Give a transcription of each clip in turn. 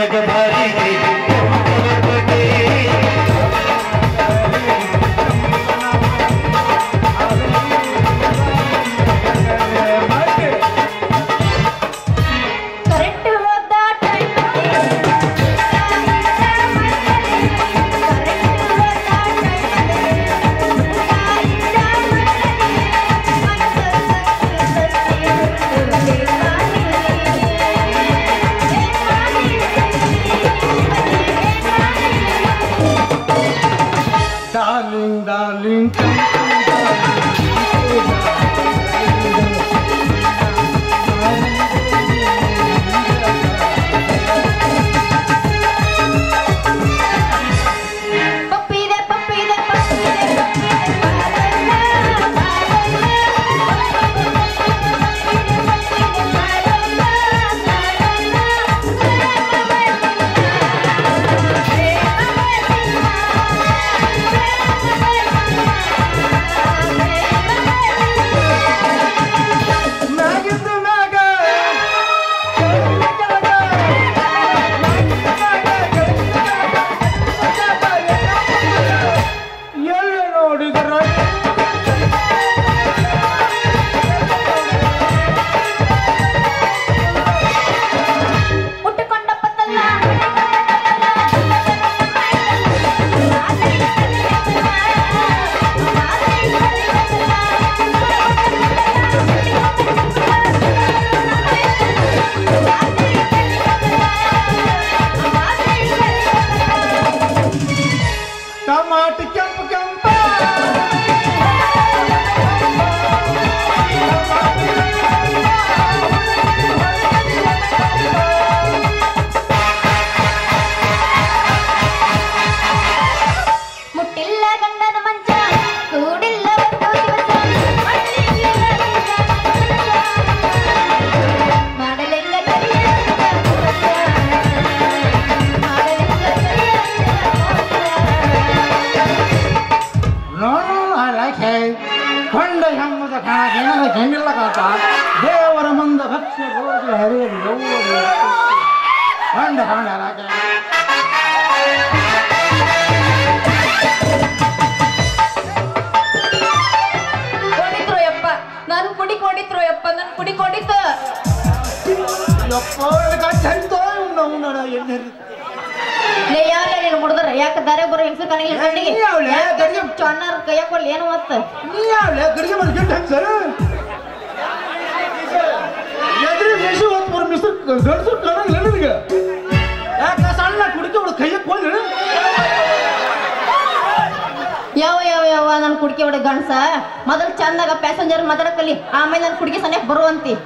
Current ಹೋದ darling darling ಪಪ್ಪಿದೆ ಪಪ್ಪಿದೆ ಪಪ್ಪಿದೆ ಮ್ಯಾಗಿಂದ ಮ್ಯಾಗ ಎಲ್ಲ ನೋಡಿದ್ರ ಮುಟ್ಟುಕೊಂಡ ಪತ್ತಲ್ಲ ಟಮಾಟಿ ಕೆಂಪು ಕೆಂಪ ಮುಟ್ಟಿಲ್ಲ ಗಂಡನ ಮಂಚ ಕೂಡಿಲ್ಲ ಒಂದು ದಿವಸ ಮಣ್ಣಿಲ್ಲ ಮಾಡಲಿಲ್ಲ ಕರಿಯ ಮಾಡಲಿಲ್ಲ ನೋಡು ಲೈಕೆ ಕೊಂಡ ಹೆಮ್ಮದ ಕಾಣ ಹೆಣ್ಣದ ಹೆಣ್ಣಿಲ್ಲ ಕಾಟ ದೇವರ ಮಂದ ಭಕ್ಷ್ಯ ರೋಗ ಹರಿಯಲು ಯೌವನ ಕೊಂಡ ಕೊಂಡ ಲೈಕೆ ಕೊಡಿದ್ರು ಯಪ್ಪ ನಾನು ಕುಡಿ ಕೊಡಿದ್ರು ಯಪ್ಪ ನಾನು ಕುಡಿ ಕೊಡಿತು ಯಪ್ಪ ಚಂದ ನಾವು ನಡ ಎಣ್ಣೆ ಲೇ ಯಾವ್ಲ ನೀನು ಮುಡ್ದ್ರ ಯಾಕೆ ದಾರೆ ಬರೋ ಹೆಂಗಸರು ಕಾಣಿಲ್ಲ ಕಣ್ಣಿಗೆ ನೀ ಯಾವ್ಲೆ? ಗಡಿಗೆ ಚೊನ್ನಾರ ಕೈಯಾಗ ಕೊಡ್ಲಿ ಏನು ಮತ್ತ ನೀ ಯಾವ್ಲೆ ಗಡಿಗೆ ಮಾಡಿ ಗಿಟ್ಟ ಹೆಂಗ್ ಸರ್ ಎದ್ರಿ ಮೇಷಿ ಹೋದ್ ಬರೋ ಮಿಸ್ಟರ್ ಗಂಡಸರು ಕಾಣಂಗಿಲ್ಲ ನಿನಗೆ ಯಾಕ ಸಣ್ಣ ಕುಡಿಕೆ ಅವಳು ಕೈಯಕ್ಕೆ ಹೋಗಿ ಯಾವ ಯಾವ ಯಾವ ನಾನು ಕುಡಿಕೆ ಹೊಡೆ ಗಂಡ್ಸ ಮೊದಲು ಚಂದಾಗ ಪ್ಯಾಸೆಂಜರ್ ಮಾತಾಡಕಲ್ಲಿ ಆಮೇಲೆ ನಾನು ಕುಡಿಕೆ ಸನ್ಯಾಕ ಬರುವಂತಿ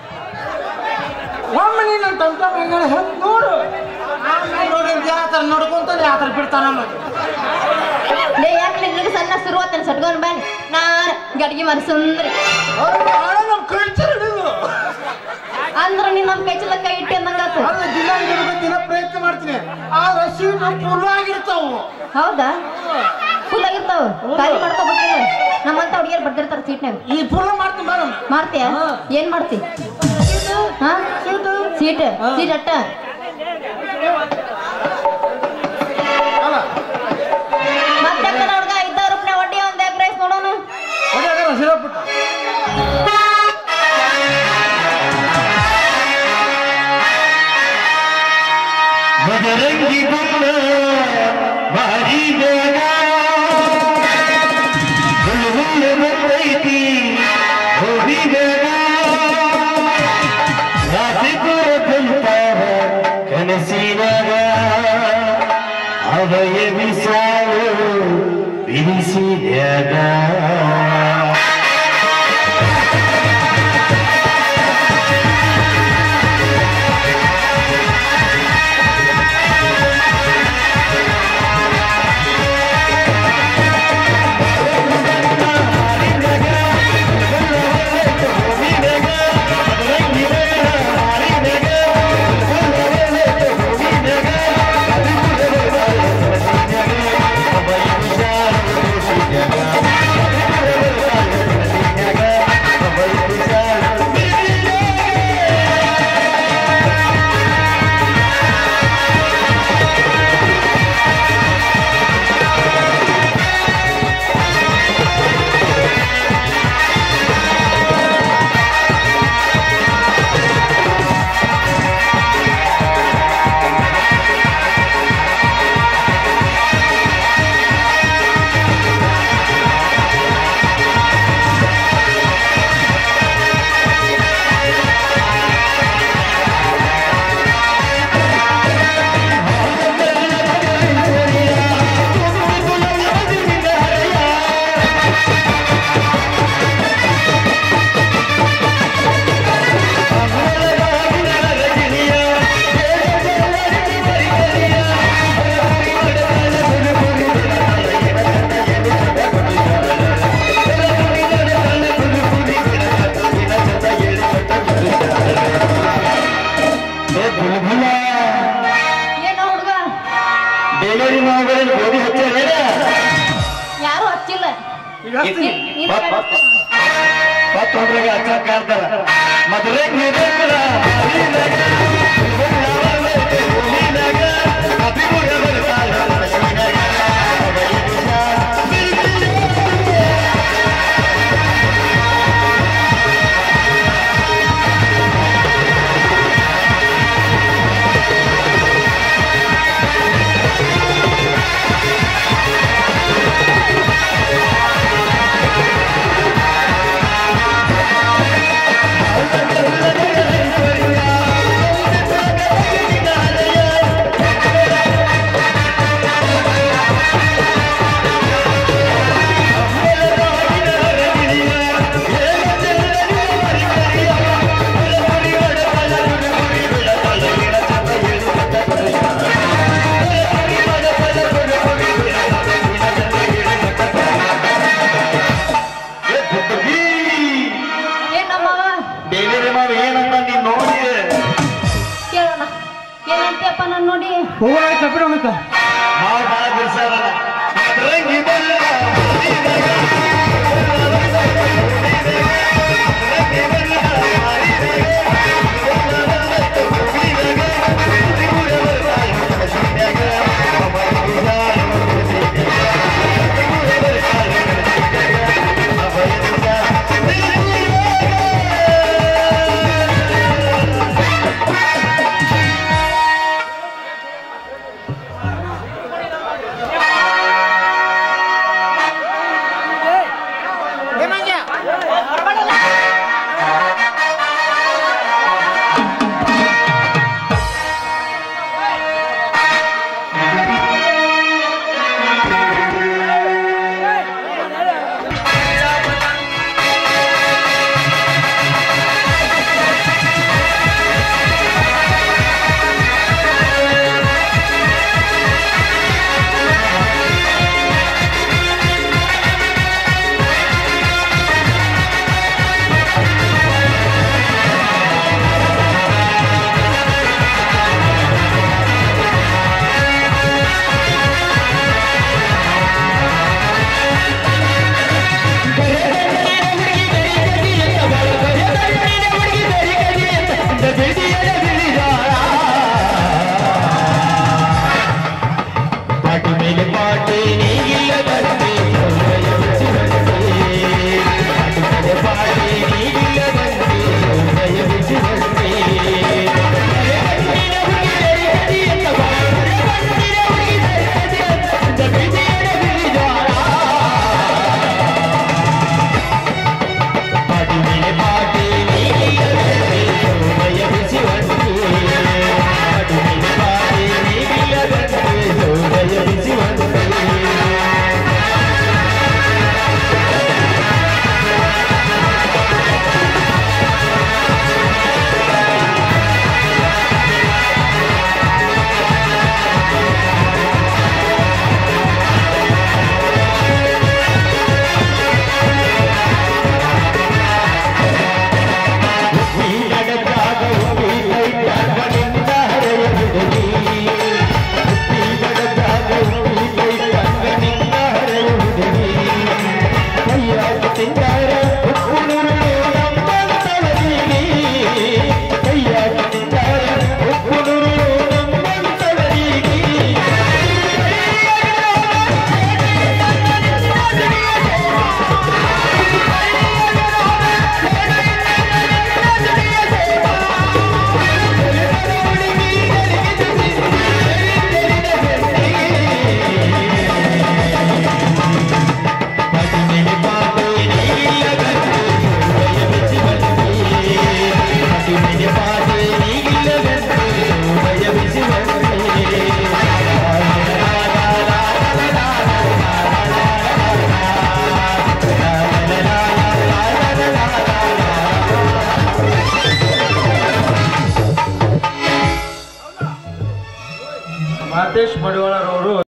ಒಮ್ಮೆ ನೀನು ನನ್ನ ತಂತ ಮೈಗಳ ಹೆಂಗ್ ನೋಡು ಆಮೇಲೆ ನೋಡಿ ಯಾವ ಥರ ನೋಡ್ಕೊಂತಾನೆ ಯಾವ ಥರ ಬಿಡ್ತಾನ ಲೇ ಯಾಕೆ ನಿನಗೆ ಸಣ್ಣ ಶುರುವಾತನ ಸಟ್ಕೊಂಡ್ ಬನ್ನಿ ನಾನು ಗಡಿಗೆ ಮಾರಿ ಸುಂದ್ರಿ ನಮ್ಮ ಕಲ್ಚರ್ ಹಿಡಿದು ಅಂದ್ರ ನೀನ್ ನಮ್ ಕೈ ಚಲ ಕೈ ಇಟ್ಟಿ ಅಂದಂಗಾತು ಅಲ್ಲ ದಿನ ಇರ್ಬೇಕು ದಿನ ಪ್ರಯತ್ನ ಮಾಡ್ತೀನಿ ಆ ರಶಿ ನಮ್ಮ ಫುಲ್ ಆಗಿರ್ತಾವು ಹೌದಾ ಫುಲ್ ಆಗಿರ್ತಾವ ಖಾಲಿ ಮಾಡ್ಕೋಬೇಕಿಲ್ಲ ನಮ್ಮಂತ ಹುಡುಗಿಯರ್ ಬರ್ತಿರ್ತಾರ ಸೀಟ್ನಾಗ ಈ ಫುಲ್ ಮಾಡ್ತೀನಿ ಮೇಡಮ್ ಮಾಡ್ತೀಯ ಹಾ. ಏನ್ ಮಾಡ್ತಿ ಹಾ ಸೀಟ್ ಹಾ. ಸೀಟ್ ಅಟ್ಟ ಅಲ್ಲ ಮತ್ತೆ ಹುಡುಗ ಐದ ರೂಪಾಯಿ ವಡ್ಡಿ ಒಂದ್ ಎಗ್ ರೈಸ್ ನೋಡೋಣ ಹೊಡಿಯಾಗ ಸಿರಪುಟ್ಟು ಬದರಂಗಿ ಬಣ್ಣ ಭಾರಿ ಬೇಡ ಹುಲ್ಲು ಹುಲ್ಲು ಬಂದೈತಿ ಹೋಗಿ ಬೇಡ ರಾತ್ರಿ ಪೂರ ಕುಂತಾವ ಕನಸಿನಾಗ ಅವಯ ಬಿಸಾವು ಬಿಡಿಸಿದಾಗ Yeah. ಡೆಲಿವರಿ ಮಗನ ಗೋಧಿ ಹಚ್ಚಾರ ಯಾರು ಹಚ್ಚಿಲ್ಲ ಈಗ ಹಚ್ತೀನಿ. ನೀನ್- ನೀನ್ ಬಾ- ಬಾ- ಕೇಳಿಸ್ಕೊ. ಮತ್ತ ಒಬ್ರಿಗೆ ಹಚ್ಚ ಕಾಡ್ತಾರ ಮದುವೆ ನೀಬೇಕಲ್ಲ ಏನ್ ನಮ್ಮವ ಡೆಲಿವರಿ ಮಾಡಿ ಏನಂತ ನೀನ್ ನೋಡಿ ಕೇಳೋಣ ಏನಂತೀಯಪ್ಪ ನಾನು ನೋಡಿ ಹೋಗೋಣ ಕಬ್ಬಿಣ ಹೋಗ್ತಾ ಮಾವ ಬಾಳ ಬಿಡ್ಸಾರಲ್ಲ ಮದ್ರಂಗಿ ಬಲ್ಲ ಪಾಟಿ ಮೇಲೆ ಪಾಟಿ ನೀಗಿಲ್ಲ ಬಂದೆ ಸೌಂದರ್ಯ ಬಿಚ್ಚಿ ಬಂದೆ ಪಾಟಿ ಮೇಲೆ ಪಾಟಿ ನೀಗಿಲ್ಲ ಬಂದೆ ಸೌಂದರ್ಯ ಬಿಚ್ಚಿ ಬಂದೆ ಪಾಟಿ ಮೇಲೆ ಪಾಟಿ ನೀಗಿಲ್ಲ ಬಂದೆ ಸೌಂದರ್ಯ ಬಿಚ್ಚಿ ಬಂದೆ ಪಾಟಿ ಮೇಲೆ ಪಾಟಿ ನೀಗಿಲ್ಲ ಬಂದೆ ಸೌಂದರ್ಯ ಬಿಚ್ಚಿ ಬಂದೆ ಮಾತೇಶ್ ಮಡಿವಾಳರವರು